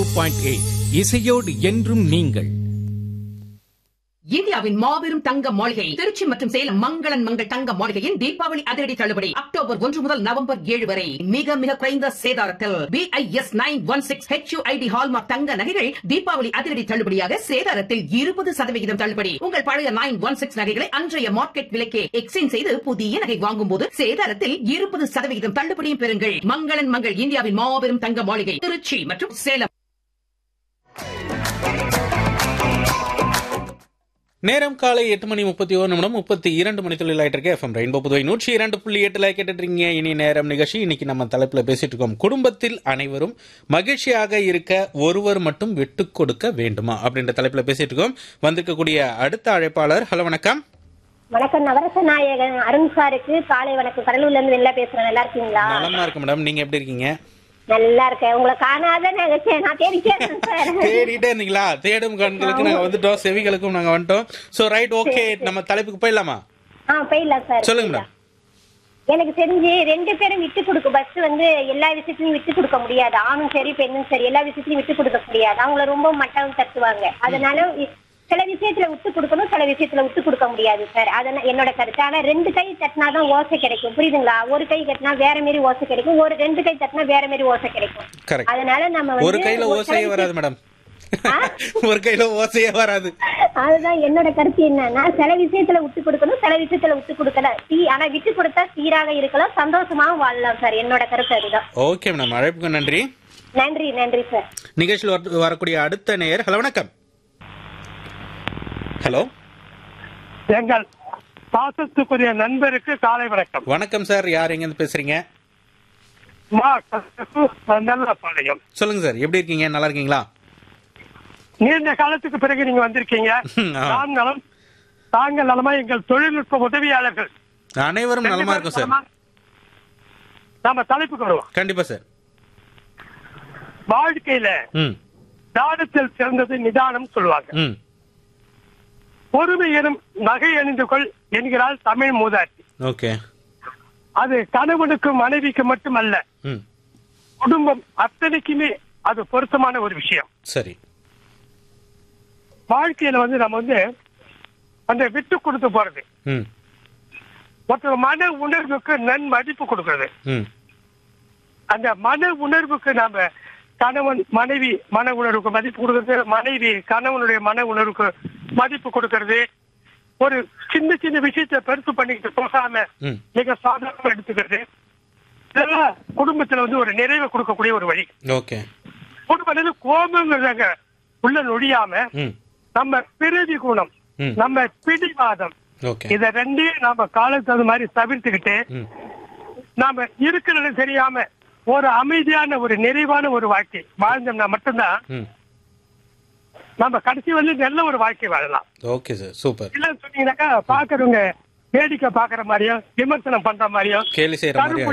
Point eight இசையோடு என்றும் நீங்கள் இந்தியாவின் மாபெரும் தங்க மாளிகை திருச்சி மற்றும் சேலம் மங்களன் மங்கள் தங்க மாளிகையின் தீபாவளி அதிரடி தள்ளுபடி அக்டோபர் ஒன்று முதல் நவம்பர் ஏழு வரை மிக மிக குறைந்த சேதாரத்தில் BIS nine one six HUID hallmark தங்க நகைகள் தீபாவளி அதிரடி தள்ளுபடியாக சேதாரத்தில் இருபது சதவிகிதம் தள்ளுபடி உங்கள் பழைய நைன் ஒன் சிக்ஸ் நகைகளை அன்றைய மார்க்கெட் விலைக்கே எக்ஸ்சேஞ்ச் செய்து புதிய நகை வாங்கும் போது சேதாரத்தில் இருபது சதவிகிதம் தள்ளுபடியும் பெறுங்கள் மங்களன் மங்கள் இந்தியாவின் மாபெரும் தங்க மாளிகை திருச்சி மற்றும் சேலம் நேரம் காலை எட்டு மணி முப்பத்தி ஒரு நிமிடம் முப்பத்தி இரண்டு மணி தொழில் ஆயிட்டு இருக்கு எஃப்எம் ரெயின்போ புதுவை நூற்றி இரண்டு புள்ளி எட்டுல கேட்டுட்டு இருக்கீங்க இனி நேரம் நிகழ்ச்சி இன்னைக்கு நம்ம தலைப்புல பேசிட்டு இருக்கோம் குடும்பத்தில் அனைவரும் மகிழ்ச்சியாக இருக்க ஒருவர் மட்டும் விட்டு கொடுக்க வேண்டுமா அப்படின்ற தலைப்புல பேசிட்டு இருக்கோம் வந்திருக்கக்கூடிய அடுத்த அழைப்பாளர் ஹலோ வணக்கம் வணக்கம் நவரச நாயகன் அருண் சாருக்கு காலை வணக்கம் கடலூர்ல இருந்து வெளில பேசுறேன் நல்லா இருக்கீங்களா நலமா இருக்கு மேடம் நீங்க எப்படி இருக்கீங்க நல்லா இருக்கேன் உங்களை காணாத நினைச்சேன் நான் தேடிட்டே இருந்தேன் சார் தேடிட்டே இருந்தீங்களா தேடும் கண்களுக்கு நாங்க வந்துட்டோம் செவிகளுக்கும் நாங்க வந்துட்டோம் சோ ரைட் ஓகே நம்ம தலைப்புக்கு போயிடலாமா ஆ போயிடலாம் சார் சொல்லுங்க மேடம் எனக்கு தெரிஞ்சு ரெண்டு பேரும் விட்டு கொடுக்க பஸ் வந்து எல்லா விஷயத்திலையும் விட்டு கொடுக்க முடியாது ஆணும் சரி பெண்ணும் சரி எல்லா விஷயத்திலையும் விட்டு கொடுக்க முடியாது அவங்கள ரொம்ப மட்டம் தட்டுவாங்க அதனால இ- சில விஷயத்துல விட்டு கொடுக்கணும் சில விஷயத்துல விட்டு கொடுக்க முடியாது சார் அதனால என்னோட கருத்து ஆனா ரெண்டு கை தட்டினாதான் ஓசை கிடைக்கும் புரியுதுங்களா ஒரு கை கட்டினா வேற மாரி ஓசை கிடைக்கும் ஒரு ரெண்டு கை தட்டினா வேற மாரி ஓசை கிடைக்கும் கரெக்ட் அதனால நம்ம வந்து ஒரு கையில ஒரு ஓசையே சில வராது மேடம் ஒரு கையில ஓசையே வராது அதுதான் என்னோட கருத்து என்னன்னா சில விஷயத்துல விட்டு கொடுக்கணும் சில விஷயத்துல விட்டு கொடுக்கல தீ ஆனா விட்டு கொடுத்தா சீராக இருக்கலாம் சந்தோஷமாவும் வாழலாம் சார் என்னோட கருத்து அதுதான் ஓகே மேடம் அழைப்புக்கு நன்றி நன்றி நன்றி சார் நிகழ்ச்சியில் வர- வரக்கூடிய அடுத்த நேயர் ஹலோ வணக்கம் ஹலோ எங்கள் பாசத்துக்குரிய நண்பருக்கு காலை வணக்கம் வணக்கம் சார் யார் எங்க இருந்து பேசுறீங்க மா கசப்பு நல்ல பாளையம் சொல்லுங்க சார் எப்படி இருக்கீங்க நல்லா இருக்கீங்களா நீண்ட காலத்துக்கு பிறகு நீங்க வந்திருக்கீங்க ஆ. நான் நலம் தாங்கள் நலமா எங்கள் தொழில்நுட்ப உதவியாளர்கள் அனைவரும் நலமா இருக்கும் சார் நாம தலைப்புக்கு வருவோம் கண்டிப்பா சார் வாழ்க்கையில ம் தானத்தில் சிறந்தது நிதானம் சொல்லுவாங்க ம் பொறுமை எனும் நகை அணிந்து கொள் என்கிறாள் தமிழ் மூதாட்டி ஓகே அது கணவனுக்கும் மனைவிக்கு மட்டுமல்ல ம் குடும்பம் அத்தனைக்குமே அது பொருத்தமான ஒரு விஷயம் சரி வாழ்க்கையில வந்து நம்ம வந்து அந்த விட்டு கொடுத்து போறது ம் ஒருத்தர் மன உணர்வுக்கு நன் மதிப்பு கொடுக்கிறது ம் அந்த மன உணர்வுக்கு நாம கணவன் மனைவி மன உணர்வுக்கு மதிப்பு கொடுக்கிறது மனைவி கணவனுடைய மன உணர்வுக்கு மதிப்பு கொடுக்கிறது ஒரு சின்ன சின்ன விஷயத்தை பெருசு பண்ணிக்கிட்டு போகாம ம் மிக சாதாரணமா எடுத்துக்கிறது இதெல்லாம் குடும்பத்துல வந்து ஒரு நிறைவை கொடுக்கக்கூடிய ஒரு வழி ஓகே குடும்பத்துல கோபங்கிறதாங்க உள்ள நொடியாம ம் நம்ம பிறவி குணம் ம் நம்ம பிடிவாதம் ஓகே இத ரெண்டையும் நாம காலத்துக்கு அது மாதிரி தவிர்த்துக்கிட்டு ம் நாம இருக்கிறது தெரியாம ஒரு அமைதியான ஒரு நிறைவான ஒரு வாழ்க்கை வாழ்ந்தோம்னா மட்டும்தான் ம் நம்ம கடைசி வந்து நல்ல ஒரு வாழ்க்கை வாழலாம் ஓகே சார் சூப்பர் இல்லன்னு சொன்னீங்கன்னாக்கா பாக்குறவங்க வேடிக்கை பாக்குற மாதிரியும் விமர்சனம் பண்ற மாதிரியும் கேலி செய்யற மாதிரி